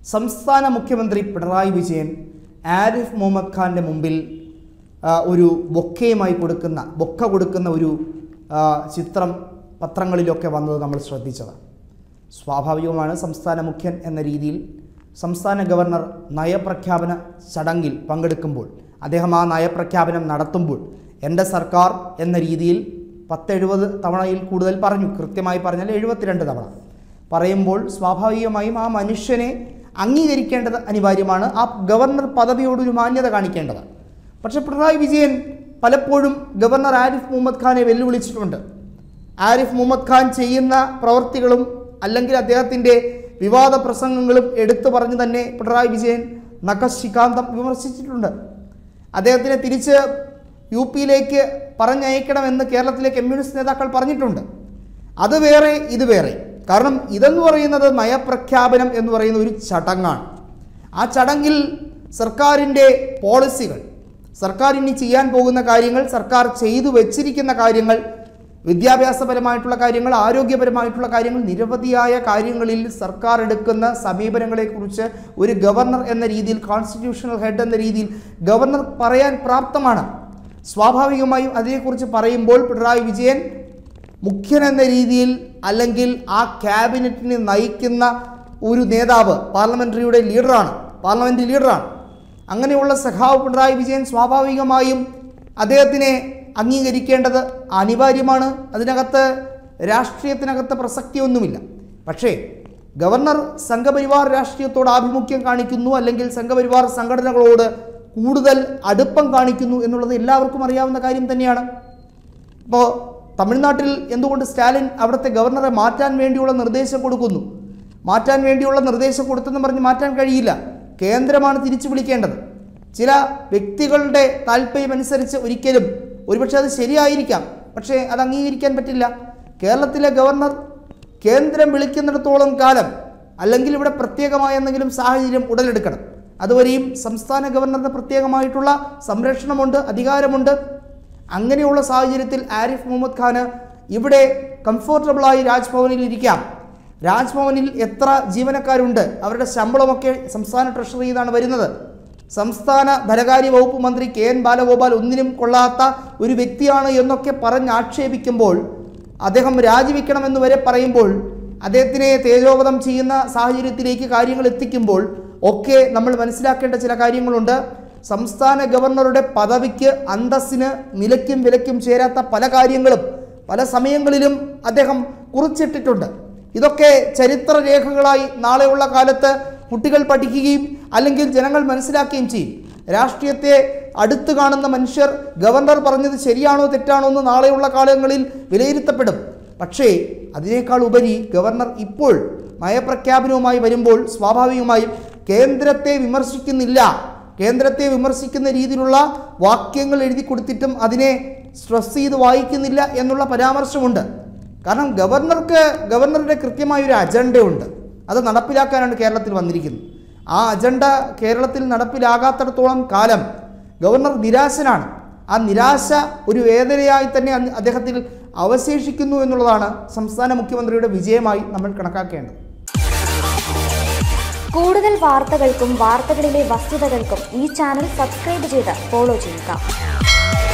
സംസ്ഥാന മുഖ്യമന്ത്രി പിണറായി വിജയൻ ആരിഫ് മുഹമ്മദ് ഖാൻ്റെ മുമ്പിൽ ആ, ഒരു ബൊക്കയുമായി കൊടുക്കുന്ന ബൊക്ക കൊടുക്കുന്ന ഒരു ആ, ചിത്രം പത്രങ്ങളിലൊക്കെ വന്നത് നമ്മൾ ശ്രദ്ധിച്ചതാണ് സ്വാഭാവികമാണ് സംസ്ഥാന മുഖ്യൻ എന്ന രീതിയിൽ സംസ്ഥാന ഗവർണർ നയപ്രഖ്യാപന ചടങ്ങിൽ പങ്കെടുക്കുമ്പോൾ അദ്ദേഹം ആ നയപ്രഖ്യാപനം നടത്തുമ്പോൾ എൻ്റെ സർക്കാർ എന്ന രീതിയിൽ പത്തെഴുപത് തവണയിൽ കൂടുതൽ പറഞ്ഞു കൃത്യമായി പറഞ്ഞാൽ എഴുപത്തിരണ്ട് തവണ പറയുമ്പോൾ സ്വാഭാവികമായും ആ മനുഷ്യനെ അംഗീകരിക്കേണ്ടത് അനിവാര്യമാണ് ആ ഗവർണർ പദവിയോടൊരു മാന്യത കാണിക്കേണ്ടതാണ് പക്ഷേ പിണറായി വിജയൻ പലപ്പോഴും ഗവർണർ ആരിഫ് മുഹമ്മദ് ഖാനെ വെല്ലുവിളിച്ചിട്ടുണ്ട് ആരിഫ് മുഹമ്മദ് ഖാൻ ചെയ്യുന്ന പ്രവൃത്തികളും അല്ലെങ്കിൽ അദ്ദേഹത്തിൻ്റെ വിവാദ പ്രസംഗങ്ങളും എടുത്തു പറഞ്ഞു തന്നെ പിണറായി വിജയൻ നഖശികാന്തം വിമർശിച്ചിട്ടുണ്ട് അദ്ദേഹത്തിനെ തിരിച്ച് യു പിയിലേക്ക് പറഞ്ഞയക്കണമെന്ന് കേരളത്തിലെ കമ്മ്യൂണിസ്റ്റ് നേതാക്കൾ പറഞ്ഞിട്ടുണ്ട് അത് വേറെ ഇത് വേറെ കാരണം ഇതെന്ന് പറയുന്നത് നയപ്രഖ്യാപനം എന്ന് പറയുന്ന ഒരു ചടങ്ങാണ് ആ ചടങ്ങിൽ സർക്കാരിൻ്റെ പോളിസികൾ സർക്കാർ ഇനി ചെയ്യാൻ പോകുന്ന കാര്യങ്ങൾ സർക്കാർ ചെയ്തു വെച്ചിരിക്കുന്ന കാര്യങ്ങൾ വിദ്യാഭ്യാസപരമായിട്ടുള്ള കാര്യങ്ങൾ ആരോഗ്യപരമായിട്ടുള്ള കാര്യങ്ങൾ നിരവധിയായ കാര്യങ്ങളിൽ സർക്കാർ എടുക്കുന്ന സമീപനങ്ങളെക്കുറിച്ച് ഒരു ഗവർണർ എന്ന രീതിയിൽ കോൺസ്റ്റിറ്റ്യൂഷണൽ ഹെഡ് എന്ന രീതിയിൽ ഗവർണർ പറയാൻ പ്രാപ്തമാണ് സ്വാഭാവികമായും അതിനെക്കുറിച്ച് പറയുമ്പോൾ പിണറായി വിജയൻ മുഖ്യൻ എന്ന രീതിയിൽ അല്ലെങ്കിൽ ആ ക്യാബിനറ്റിനെ നയിക്കുന്ന ഒരു നേതാവ് പാർലമെൻ്ററിയുടെ ലീഡറാണ് പാർലമെൻറ്റ് ലീഡറാണ് അങ്ങനെയുള്ള സഖാവ് പിണറായി വിജയൻ സ്വാഭാവികമായും അദ്ദേഹത്തിനെ അംഗീകരിക്കേണ്ടത് അനിവാര്യമാണ് അതിനകത്ത് രാഷ്ട്രീയത്തിനകത്ത് പ്രസക്തിയൊന്നുമില്ല പക്ഷേ ഗവർണർ സംഘപരിവാർ രാഷ്ട്രീയത്തോട് ആഭിമുഖ്യം കാണിക്കുന്നു അല്ലെങ്കിൽ സംഘപരിവാർ സംഘടനകളോട് കൂടുതൽ അടുപ്പം കാണിക്കുന്നു എന്നുള്ളത് എല്ലാവർക്കും അറിയാവുന്ന കാര്യം തന്നെയാണ് ഇപ്പോൾ തമിഴ്നാട്ടിൽ എന്തുകൊണ്ട് സ്റ്റാലിൻ അവിടുത്തെ ഗവർണറെ മാറ്റാൻ വേണ്ടിയുള്ള നിർദ്ദേശം കൊടുക്കുന്നു മാറ്റാൻ വേണ്ടിയുള്ള നിർദ്ദേശം കൊടുത്തെന്ന് പറഞ്ഞ് മാറ്റാൻ കഴിയില്ല കേന്ദ്രമാണ് തിരിച്ചു വിളിക്കേണ്ടത് ചില വ്യക്തികളുടെ താല്പര്യമനുസരിച്ച് ഒരിക്കലും ഒരുപക്ഷെ അത് ശരിയായിരിക്കാം പക്ഷേ അത് അംഗീകരിക്കാൻ പറ്റില്ല കേരളത്തിലെ ഗവർണർ കേന്ദ്രം വിളിക്കുന്നിടത്തോളം കാലം അല്ലെങ്കിൽ ഇവിടെ പ്രത്യേകമായ എന്തെങ്കിലും സാഹചര്യം ഉടലെടുക്കണം അതുവരെയും സംസ്ഥാന ഗവർണറിന് പ്രത്യേകമായിട്ടുള്ള സംരക്ഷണമുണ്ട് അധികാരമുണ്ട് അങ്ങനെയുള്ള സാഹചര്യത്തിൽ ആരിഫ് മുഹമ്മദ് ഖാന് ഇവിടെ കംഫോർട്ടബിളായി രാജ്ഭവനിൽ ഇരിക്കാം രാജ്ഭവനിൽ എത്ര ജീവനക്കാരുണ്ട് അവരുടെ ശമ്പളമൊക്കെ സംസ്ഥാന ട്രഷറിയിൽ നിന്നാണ് വരുന്നത് സംസ്ഥാന ധനകാര്യ വകുപ്പ് മന്ത്രി കെ എൻ ബാലഗോപാൽ ഒന്നിനും കൊള്ളാത്ത ഒരു വ്യക്തിയാണ് എന്നൊക്കെ പറഞ്ഞ് ആക്ഷേപിക്കുമ്പോൾ അദ്ദേഹം രാജിവെക്കണമെന്ന് വരെ പറയുമ്പോൾ അദ്ദേഹത്തിനെ തേജോവധം ചെയ്യുന്ന സാഹചര്യത്തിലേക്ക് കാര്യങ്ങൾ എത്തിക്കുമ്പോൾ ഒക്കെ നമ്മൾ മനസ്സിലാക്കേണ്ട ചില കാര്യങ്ങളുണ്ട് സംസ്ഥാന ഗവർണറുടെ പദവിക്ക് അന്തസ്സിന് നിലയ്ക്കും വിലയ്ക്കും ചേരാത്ത പല കാര്യങ്ങളും പല സമയങ്ങളിലും അദ്ദേഹം കുറിച്ചിട്ടിട്ടുണ്ട് ഇതൊക്കെ ചരിത്ര രേഖകളായി നാളെയുള്ള കാലത്ത് കുട്ടികൾ പഠിക്കുകയും അല്ലെങ്കിൽ ജനങ്ങൾ മനസ്സിലാക്കുകയും ചെയ്യും രാഷ്ട്രീയത്തെ അടുത്ത് കാണുന്ന മനുഷ്യർ ഗവർണർ പറഞ്ഞത് ശരിയാണോ തെറ്റാണോ എന്ന് നാളെയുള്ള കാലങ്ങളിൽ വിലയിരുത്തപ്പെടും പക്ഷേ അതിനേക്കാൾ ഉപരി ഗവർണർ ഇപ്പോൾ നയപ്രഖ്യാപനവുമായി വരുമ്പോൾ സ്വാഭാവികമായും കേന്ദ്രത്തെ വിമർശിക്കുന്നില്ല കേന്ദ്രത്തെ വിമർശിക്കുന്ന രീതിയിലുള്ള വാക്യങ്ങൾ എഴുതി കൊടുത്തിട്ടും അതിനെ സ്ട്രെസ് ചെയ്ത് വായിക്കുന്നില്ല എന്നുള്ള പരാമർശമുണ്ട് കാരണം ഗവർണർക്ക് ഗവർണറുടെ കൃത്യമായ ഒരു അജണ്ടയുണ്ട് അത് നടപ്പിലാക്കാനാണ് കേരളത്തിൽ വന്നിരിക്കുന്നത് ആ അജണ്ട കേരളത്തിൽ നടപ്പിലാകാത്തിടത്തോളം കാലം ഗവർണർ നിരാശനാണ് ആ നിരാശ ഒരു വേദനയായി തന്നെ അന്ന് അദ്ദേഹത്തിൽ അവശേഷിക്കുന്നു എന്നുള്ളതാണ് സംസ്ഥാന മുഖ്യമന്ത്രിയുടെ വിജയമായി നമ്മൾ കണക്കാക്കേണ്ടത് കൂടുതൽ വാർത്തകൾക്കും വാർത്തകളിലെ വസ്തുതകൾക്കും ഈ ചാനൽ സബ്സ്ക്രൈബ് ചെയ്ത് ഫോളോ ചെയ്യുക